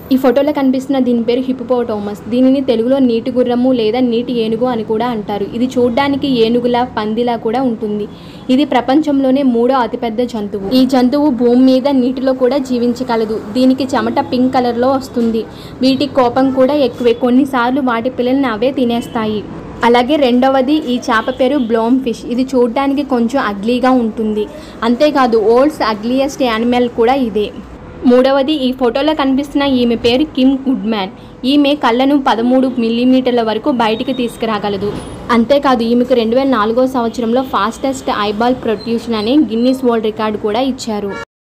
ఈ ఫోటోలో కనిపిస్తున్న దీని పేరు హిప్పోటోమస్ దీనిని తెలుగులో నీటి గుర్రము లేదా నీటి ఏనుగు అని కూడా అంటారు ఇది చూడ్డానికి ఏనుగులా పందిలా కూడా ఉంటుంది ఇది ప్రపంచంలోనే మూడో అతిపెద్ద జంతువు ఈ జంతువు భూమి మీద నీటిలో కూడా జీవించగలదు దీనికి చెమట పింక్ కలర్లో వస్తుంది వీటి కోపం కూడా ఎక్కువే కొన్నిసార్లు వాటి పిల్లల్ని అవే తినేస్తాయి అలాగే రెండవది ఈ చేప పేరు బ్లోమ్ ఫిష్ ఇది చూడడానికి కొంచెం అగ్లీగా ఉంటుంది అంతేకాదు ఓల్డ్స్ అగ్లియస్ట్ యానిమల్ కూడా ఇదే మూడవది ఈ ఫోటోలో కనిపిస్తున్న ఈమె పేరు కిమ్ గుడ్మ్యాన్ ఈమె కళ్ళను పదమూడు మిల్లీమీటర్ల వరకు బయటికి తీసుకురాగలదు అంతేకాదు ఈమెకు రెండు వేల నాలుగో సంవత్సరంలో ఫాస్టెస్ట్ ఐబాల్ ప్రొట్యూషన్ అనే గిన్నీస్ వరల్డ్ రికార్డు కూడా ఇచ్చారు